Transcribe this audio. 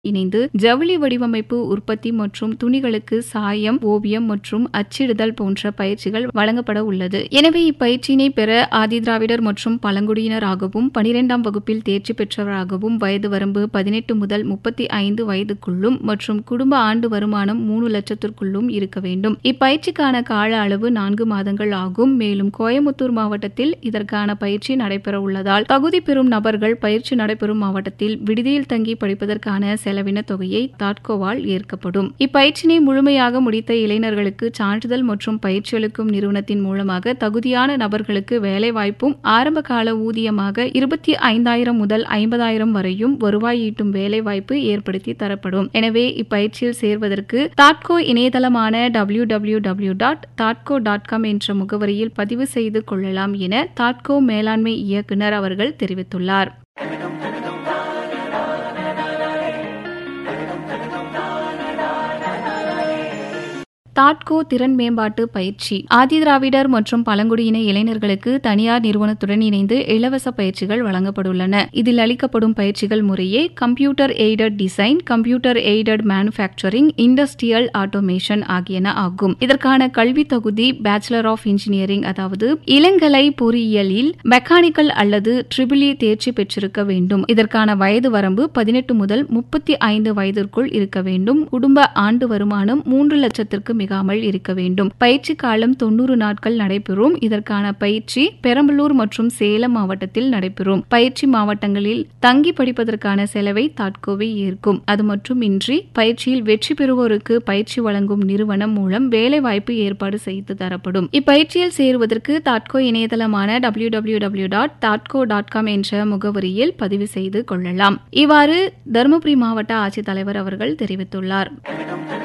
இணைந்து ஜவுளி வடிவமைப்பு உற்பத்தி மற்றும் துணிகளுக்கு சாயம் ஓவியம் மற்றும் அச்சிடுதல் போன்ற பயிற்சிகள் வழங்கப்பட உள்ளது எனவே இப்பயிற்சியினை பெற ஆதிதிராவிடர் மற்றும் பழங்குடியினராகவும் பனிரெண்டாம் வகுப்பில் தேர்ச்சி பெற்றவராகவும் வயது வரம்பு பதினெட்டு முதல் முப்பத்தி ஐந்து வயதுக்குள்ளும் மற்றும் குடும்ப ஆண்டு வருமானம் மூணு லட்சத்திற்குள்ளும் இருக்க வேண்டும் இப்பயிற்சிக்கான கால அளவு நான்கு மாதங்கள் ஆகும் மேலும் கோயமுத்தூர் மாவட்டத்தில் இதற்கான பயிற்சி நடைபெற உள்ளதால் தகுதி பெறும் நபர்கள் பயிற்சி நடைபெறும் மாவட்டத்தில் விடுதியில் தங்கி படிப்பதற்கான செலவின தொகையை தாட்கோவால் ஏற்கப்படும் இப்பயிற்சினை முழுமையாக முடித்த இளைஞர்களுக்கு சான்றிதழ் மற்றும் பயிற்சி அளிக்கும் நிறுவனத்தின் மூலமாக தகுதியான நபர்களுக்கு வேலைவாய்ப்பும் ஆரம்ப கால ஊதியமாக இருபத்தி ஐந்தாயிரம் முதல் ஐம்பதாயிரம் வரையும் வருவாய் ஈட்டும் வேலைவாய்ப்பு ஏற்படுத்தி தரப்படும் எனவே இப்பயிற்சியில் சேர்வதற்கு தாட்கோ இணையதளமான டபிள்யூ டபிள்யூ டபிள்யூ டாட் தாட்கோ டாட் காம் என்ற முகவரியில் பதிவு செய்து கொள்ளலாம் என தாட்கோ மேலாண்மை இயக்குனர் அவர்கள் தெரிவித்துள்ளார் தாட்கோ திறன் மேம்பாட்டு பயிற்சி ஆதிதிராவிடர் மற்றும் பழங்குடியின இளைஞர்களுக்கு தனியார் நிறுவனத்துடன் இணைந்து இலவச பயிற்சிகள் வழங்கப்பட்டுள்ளன இதில் அளிக்கப்படும் பயிற்சிகள் முறையே computer aided design computer aided manufacturing industrial automation ஆகியன ஆகும் இதற்கான கல்வி தகுதி பேச்சுலர் ஆஃப் இன்ஜினியரிங் அதாவது இளங்கலை பொறியியலில் மெக்கானிக்கல் அல்லது ட்ரிபிளி தேர்ச்சி பெற்றிருக்க வேண்டும் இதற்கான வயது வரம்பு பதினெட்டு முதல் முப்பத்தி ஐந்து வயதிற்குள் இருக்க வேண்டும் குடும்ப ஆண்டு வருமானம் மூன்று லட்சத்திற்கு மிகாமல் இருக்க வேண்டும் பயிற்சி காலம் தொண்ணூறு நாட்கள் நடைபெறும் இதற்கான பயிற்சி பெரம்பலூர் மற்றும் சேலம் மாவட்டத்தில் நடைபெறும் பயிற்சி மாவட்டங்களில் தங்கி படிப்பதற்கான செலவை தாட்கோவை ஏற்கும் அது மட்டுமின்றி பயிற்சியில் வெற்றி பெறுவோருக்கு பயிற்சி வழங்கும் நிறுவனம் மூலம் வேலைவாய்ப்பு ஏற்பாடு செய்து தரப்படும் இப்பயிற்சியில் சேருவதற்கு தாட்கோ இணையதளமான டபிள்யூ டபிள்யூ டபிள்யூ டாட் தாட்கோ டாட் காம் என்ற முகவரியில் பதிவு செய்து கொள்ளலாம் இவ்வாறு தருமபுரி மாவட்ட ஆட்சித்தலைவர் அவர்கள் தெரிவித்துள்ளார்